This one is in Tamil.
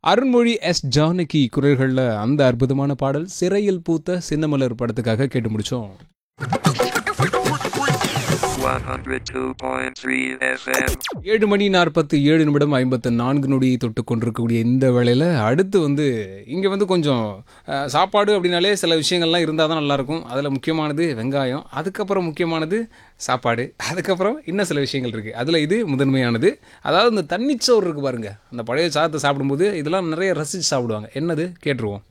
அருண்மொழி எஸ் ஜானகி குரல்களில் அந்த அற்புதமான பாடல் சிறையில் பூத்த சின்னமலர் படத்துக்காக கேட்டு முடிச்சோம் 102.3 FM. ஏழு மணி நாற்பத்தி ஏழு நிமிடம் ஐம்பத்து நான்கு நொடியை தொட்டு கொண்டிருக்கக்கூடிய இந்த வேளையில் அடுத்து வந்து இங்கே வந்து கொஞ்சம் அஹ், சாப்பாடு அப்படின்னாலே சில விஷயங்கள்லாம் இருந்தால் தான் நல்லாயிருக்கும் அதில் முக்கியமானது வெங்காயம் அதுக்கப்புறம் முக்கியமானது சாப்பாடு அதுக்கப்புறம் இன்னும் சில விஷயங்கள் இருக்குது அதில் இது முதன்மையானது அதாவது இந்த தண்ணிச்சோறு இருக்குது பாருங்கள் அந்த பழைய சாதத்தை சாப்பிடும்போது இதெல்லாம் நிறைய ரசித்து சாப்பிடுவாங்க என்னது கேட்டுருவோம்